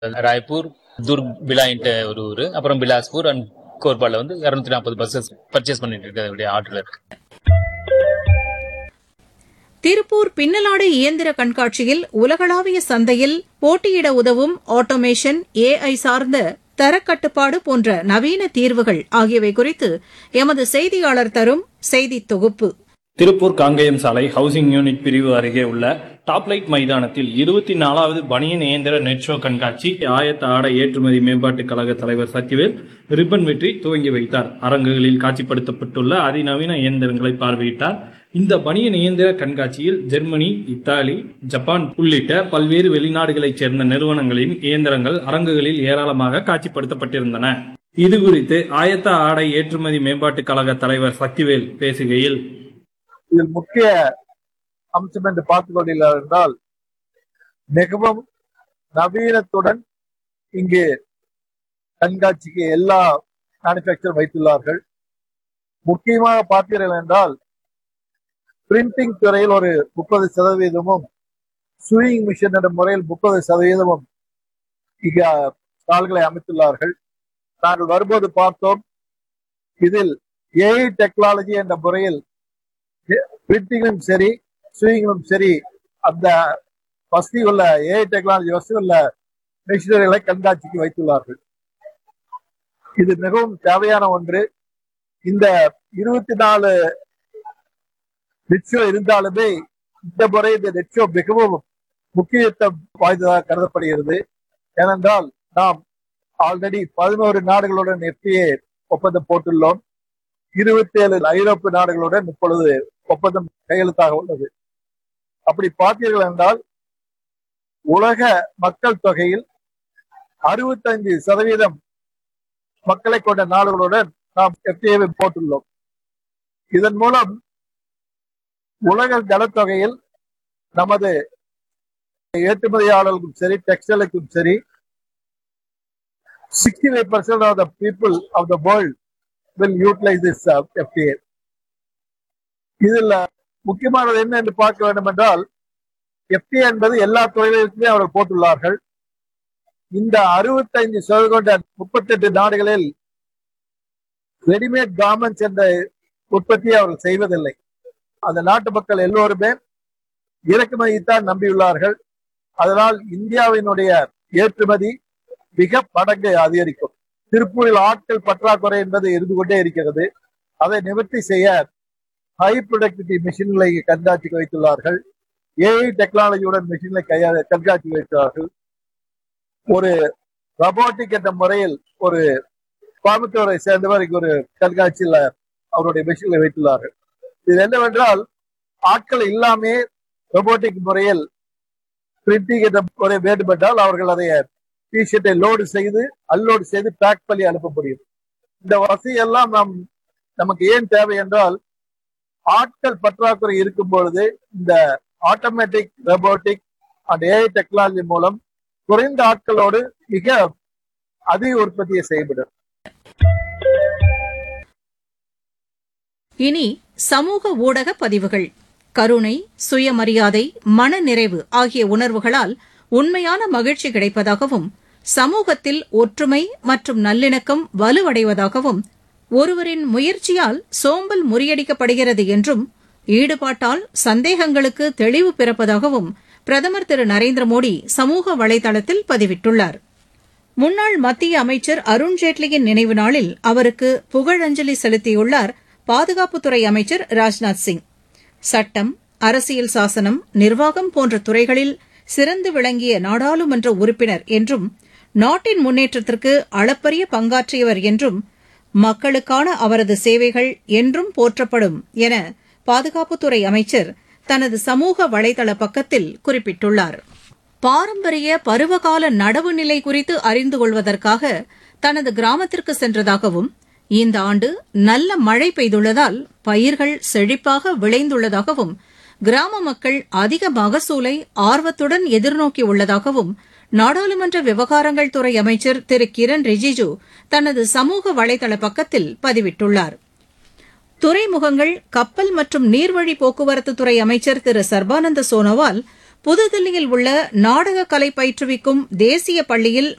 ராய்ப்பூர் துர்க் பிலாயின்ட்டு ஒரு ஊர் அப்புறம் பிலாஸ்பூர் அண்ட் கோர்பால வந்து இருநூத்தி நாற்பது பஸ்ஸஸ் பர்ச்சேஸ் பண்ணிட்டு இருக்கிற ஆர்டர்ல இருக்கு திருப்பூர் பின்னலாடை இயந்திர கண்காட்சியில் உலகளாவிய சந்தையில் போட்டியிட உதவும் ஆட்டோமேஷன் ஏஐ சார்ந்த தரக்கட்டுப்பாடு போன்ற நவீன தீர்வுகள் ஆகியவை குறித்து எமது செய்தியாளர் தரும் செய்தித் தொகுப்பு திருப்பூர் காங்கேயம் சாலை ஹவுசிங் யூனிட் பிரிவு அருகே உள்ள டாப்லைட் மைதானத்தில் இருபத்தி நாலாவது பனியன் இயந்திர நெட் ஷோ கண்காட்சி ஆயத்த ஆடை ஏற்றுமதி மேம்பாட்டுக் கழக தலைவர் சத்யவேல் ரிப்பன் வெற்றி துவங்கி வைத்தார் அரங்குகளில் காட்சிப்படுத்தப்பட்டுள்ள அதிநவீன இயந்திரங்களை பார்வையிட்டார் இந்த பனியன் இயந்திர கண்காட்சியில் ஜெர்மனி இத்தாலி ஜப்பான் உள்ளிட்ட பல்வேறு வெளிநாடுகளைச் சேர்ந்த நிறுவனங்களின் இயந்திரங்கள் அரங்குகளில் ஏராளமாக காட்சிப்படுத்தப்பட்டிருந்தன இது குறித்து ஆயத்த ஆடை ஏற்றுமதி மேம்பாட்டுக் கழக தலைவர் சக்திவேல் பேசுகையில் இதில் முக்கிய அம்சம் என்று பார்த்துக் கொண்டீர்கள் என்றால் மிகவும் நவீனத்துடன் இங்கு கண்காட்சிக்கு எல்லா மேனுபேக்சர் வைத்துள்ளார்கள் முக்கியமாக பார்த்தீர்கள் என்றால் பிரிண்டிங் துறையில் ஒரு முப்பது சதவீதமும் சூயிங் மிஷின் என்ற முறையில் முப்பது சதவீதமும் இங்க ஸ்டால்களை அமைத்துள்ளார்கள் நாங்கள் வரும்போது பார்த்தோம் இதில் ஏஐ டெக்னாலஜி என்ற முறையில் பிரிண்டிங்கிலும் சரி சூயிங்கிலும் சரி அந்த வசதி உள்ள ஏஐ டெக்னாலஜி வசதி உள்ள மிஷினரிகளை கண்காட்சிக்கு வைத்துள்ளார்கள் இது மிகவும் தேவையான ஒன்று இந்த இருபத்தி நாலு நெட்ஷோ இருந்தாலுமே இந்த முறை இந்த நெட்ஷோ மிகவும் முக்கியத்துவம் வாய்ந்ததாக கருதப்படுகிறது ஏனென்றால் நாம் ஆல்ரெடி பதினோரு நாடுகளுடன் எஃப்டிஏ ஒப்பந்தம் போட்டுள்ளோம் இருபத்தி ஏழு ஐரோப்பிய நாடுகளுடன் இப்பொழுது ஒப்பந்தம் கையெழுத்தாக உள்ளது அப்படி பார்த்தீர்கள் என்றால் உலக மக்கள் தொகையில் அறுபத்தஞ்சு சதவீதம் மக்களை கொண்ட நாடுகளுடன் நாம் எஃப்டிஏவை போட்டுள்ளோம் இதன் மூலம் உலக ஜனத்தொகையில் நமது ஏற்றுமதியாளர்களுக்கும் சரி டெக்ஸ்டைலுக்கும் சரி sixty five percent of the people of the world will utilise this FTA இதில் முக்கியமானது என்ன என்று பார்க்க வேண்டும் என்றால் எஃப்டிஏ என்பது எல்லா தொழில்களுக்குமே அவர்கள் போட்டுள்ளார்கள் இந்த அறுபத்தைந்து சதவீதம் கொண்ட முப்பத்தெட்டு நாடுகளில் ரெடிமேட் கார்மெண்ட்ஸ் என்ற உற்பத்தியை அவர்கள் செய்வதில்லை அந்த நாட்டு மக்கள் எல்லோருமே இறக்குமதியைத்தான் நம்பியுள்ளார்கள் அதனால் இந்தியாவினுடைய ஏற்றுமதி மிக மடங்கு அதிகரிக்கும் திருப்பூரில் ஆட்கள் பற்றாக்குறை என்பது இருந்து கொண்டே இருக்கிறது அதை நிவர்த்தி செய்ய ஹை ப்ரொடக்டிவிட்டி மிஷின்களை கண்காட்சிக்கு வைத்துள்ளார்கள் ஏஐ டெக்னாலஜியுடன் மிஷின்களை கையா கண்காட்சிக்கு வைத்துள்ளார்கள் ஒரு ரொபோட்டிக் என்ற முறையில் ஒரு கோயம்புத்தூரை சேர்ந்தவர் இங்கு ஒரு கண்காட்சியில் அவருடைய மிஷின்களை வைத்துள்ளார்கள் இது என்னவென்றால் ஆட்கள் இல்லாமே ரொபோட்டிக் முறையில் பிரிண்டிங் என்ற முறை வேண்டுமென்றால் அவர்கள் அதை டிஷர்ட்டை லோடு செய்து அன்லோடு செய்து பேக் பண்ணி அனுப்ப முடியும் இந்த வசதி எல்லாம் நம் நமக்கு ஏன் தேவை என்றால் ஆட்கள் பற்றாக்குறை இருக்கும் பொழுது இந்த automatic robotic and AI technology மூலம் குறைந்த ஆட்களோடு மிக அதிக உற்பத்தியை செய்யப்படும் இனி சமூக ஊடக பதிவுகள் கருணை சுயமரியாதை மனநிறைவு ஆகிய உணர்வுகளால் உண்மையான மகிழ்ச்சி கிடைப்பதாகவும் சமூகத்தில் ஒற்றுமை மற்றும் நல்லிணக்கம் வலுவடைவதாகவும் ஒருவரின் முயற்சியால் சோம்பல் முறியடிக்கப்படுகிறது என்றும் ஈடுபாட்டால் சந்தேகங்களுக்கு தெளிவு பிறப்பதாகவும் பிரதமர் திரு நரேந்திர மோடி சமூக வலைதளத்தில் பதிவிட்டுள்ளார் முன்னாள் மத்திய அமைச்சர் அருண்ஜேட்லியின் நினைவு நாளில் அவருக்கு புகழஞ்சலி செலுத்தியுள்ளார் பாதுகாப்புத்துறை அமைச்சர் ராஜ்நாத் சிங் சட்டம் அரசியல் சாசனம் நிர்வாகம் போன்ற துறைகளில் சிறந்து விளங்கிய நாடாளுமன்ற உறுப்பினர் என்றும் நாட்டின் முன்னேற்றத்திற்கு அளப்பரிய பங்காற்றியவர் என்றும் மக்களுக்கான அவரது சேவைகள் என்றும் போற்றப்படும் என பாதுகாப்புத்துறை அமைச்சர் தனது சமூக வலைதள பக்கத்தில் குறிப்பிட்டுள்ளார் பாரம்பரிய பருவகால நடவு நிலை குறித்து அறிந்து கொள்வதற்காக தனது கிராமத்திற்கு சென்றதாகவும் இந்த ஆண்டு நல்ல மழை பெய்துள்ளதால் பயிர்கள் செழிப்பாக விளைந்துள்ளதாகவும் கிராம மக்கள் அதிக மகசூலை ஆர்வத்துடன் எதிர்நோக்கியுள்ளதாகவும் நாடாளுமன்ற விவகாரங்கள் துறை அமைச்சர் திரு கிரண் ரிஜிஜு தனது சமூக வலைதள பக்கத்தில் பதிவிட்டுள்ளார் துறைமுகங்கள் கப்பல் மற்றும் நீர்வழி போக்குவரத்து துறை அமைச்சர் திரு சர்பானந்த சோனோவால் புதுதில்லியில் உள்ள நாடக கலை பயிற்றுவிக்கும் தேசிய பள்ளியில்